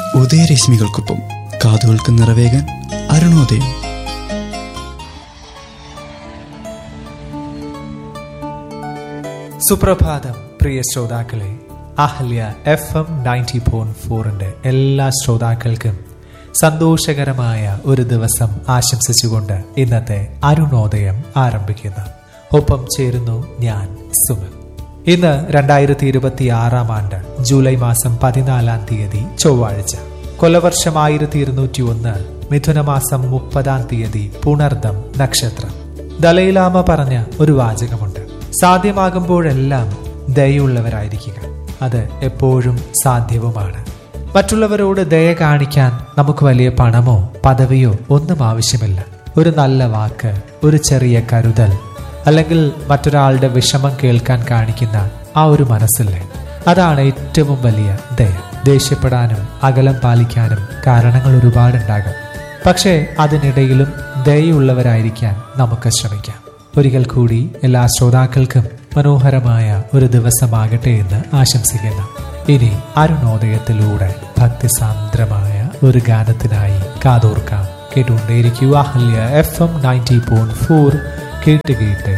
ഉദയരശ്മികൾക്കൊപ്പം കാതുകൾക്ക് നിറവേകാൻ അരുണോദയം സുപ്രഭാതം പ്രിയ ശ്രോതാക്കളെ Ahalya F M ninety point ഫോറിന്റെ എല്ലാ ശ്രോതാക്കൾക്കും സന്തോഷകരമായ ഒരു ദിവസം ആശംസിച്ചുകൊണ്ട് ഇന്നത്തെ അരുണോദയം ആരംഭിക്കുന്നു ഒപ്പം ചേരുന്നു ഞാൻ സുമൻ ഇന്ന് രണ്ടായിരത്തി ഇരുപത്തി ആറാം ആണ്ട് ജൂലൈ മാസം പതിനാലാം തീയതി ചൊവ്വാഴ്ച കൊലവർഷം ആയിരത്തി ഇരുന്നൂറ്റി ഒന്ന് മിഥുനമാസം മുപ്പതാം തീയതി പുണർദം നക്ഷത്രം ദലൈലാമ പറഞ്ഞ ഒരു വാചകമുണ്ട് സാധ്യമാകുമ്പോഴെല്ലാം ദയുള്ളവരായിരിക്കുക അത് എപ്പോഴും സാധ്യവുമാണ് മറ്റുള്ളവരോട് ദയ കാണിക്കാൻ നമുക്ക് വലിയ പണമോ പദവിയോ ഒന്നും ആവശ്യമില്ല ഒരു നല്ല വാക്ക് ഒരു ചെറിയ കരുതൽ അല്ലെങ്കിൽ മറ്റൊരാളുടെ വിഷമം കേൾക്കാൻ കാണിക്കുന്ന ആ ഒരു മനസ്സില്ലേ അതാണ് ഏറ്റവും വലിയ ദയ ദേഷ്യപ്പെടാനും അകലം പാലിക്കാനും കാരണങ്ങൾ ഒരുപാടുണ്ടാകും പക്ഷേ അതിനിടയിലും ദയുള്ളവരായിരിക്കാൻ നമുക്ക് ശ്രമിക്കാം ഒരിക്കൽ കൂടി എല്ലാ ശ്രോതാക്കൾക്കും മനോഹരമായ ഒരു ദിവസമാകട്ടെ എന്ന് ആശംസിക്കുന്നു ഇനി അരുണോദയത്തിലൂടെ ഭക്തിസാന്ദ്രമായ ഒരു ഗാനത്തിനായി കാതോർക്കാം കേട്ടുകൊണ്ടേയിരിക്കുക Ahalya F M ninety point four കേട്ട് കേട്ട്